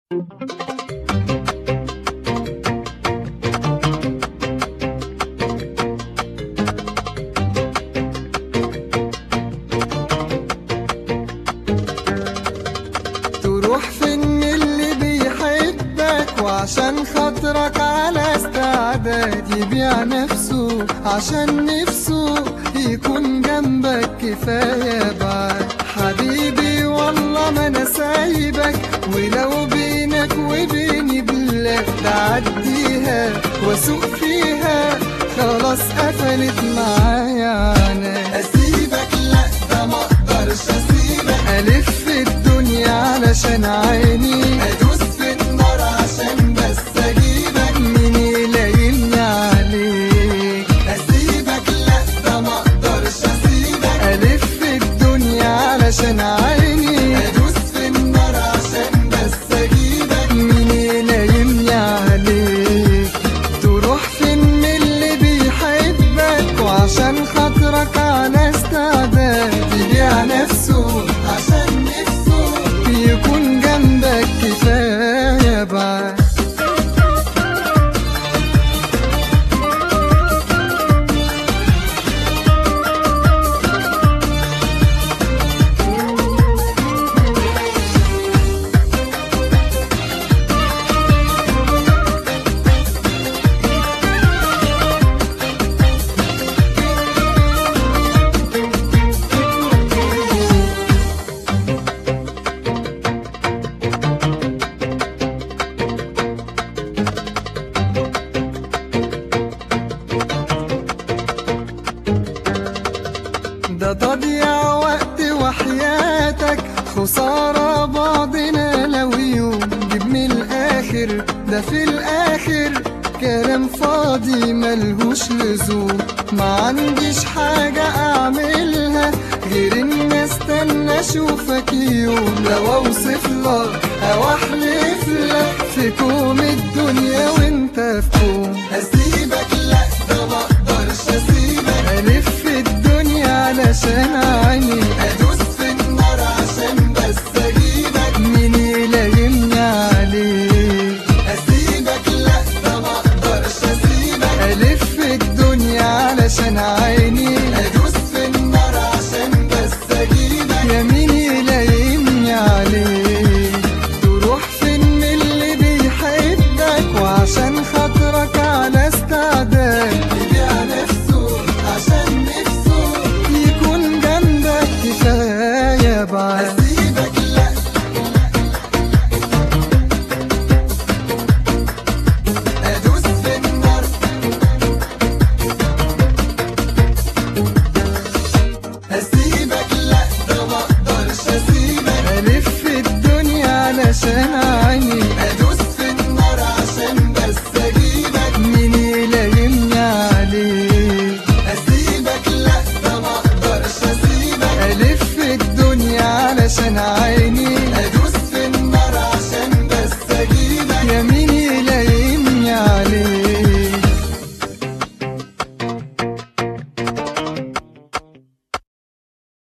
تروح فين اللي بيحبك وعشان خاطرك على استعداد يبيع نفسه عشان نفسه يكون جنبك كفاية بعد حبيبي والله ما انا سايبك ولو بينك وبيني بلاد تعديها واسوق فيها خلاص قفلت معايا انا اسيبك لا ده ما اقدرش اسيبك الف الدنيا علشان عيني ادوس في النار عشان بس اجيبك مين يلاقيني عليك اسيبك لا ده ما اقدرش اسيبك الف الدنيا علشان عيني ادوس في النار عشان بس اجيبك مين يلاقيني عليك تروح فين من اللي بيحبك وعشان خاطرك على استعداد يبيع نفسه عشان نفسه يكون جنبك كفاية بعد ده تضيع وقت وحياتك خسارة بعضنا لو يوم جيب من الآخر ده في الآخر كلام فاضي ملهوش لزوم ما عنديش حاجة أعملها غير إن استنى أشوفك يوم لو أوصف لك أو أحلف لك في كوم الدنيا وأنت في كوم هسيبك لأ ده ما أقدرش أسيبك ألف الدنيا علشان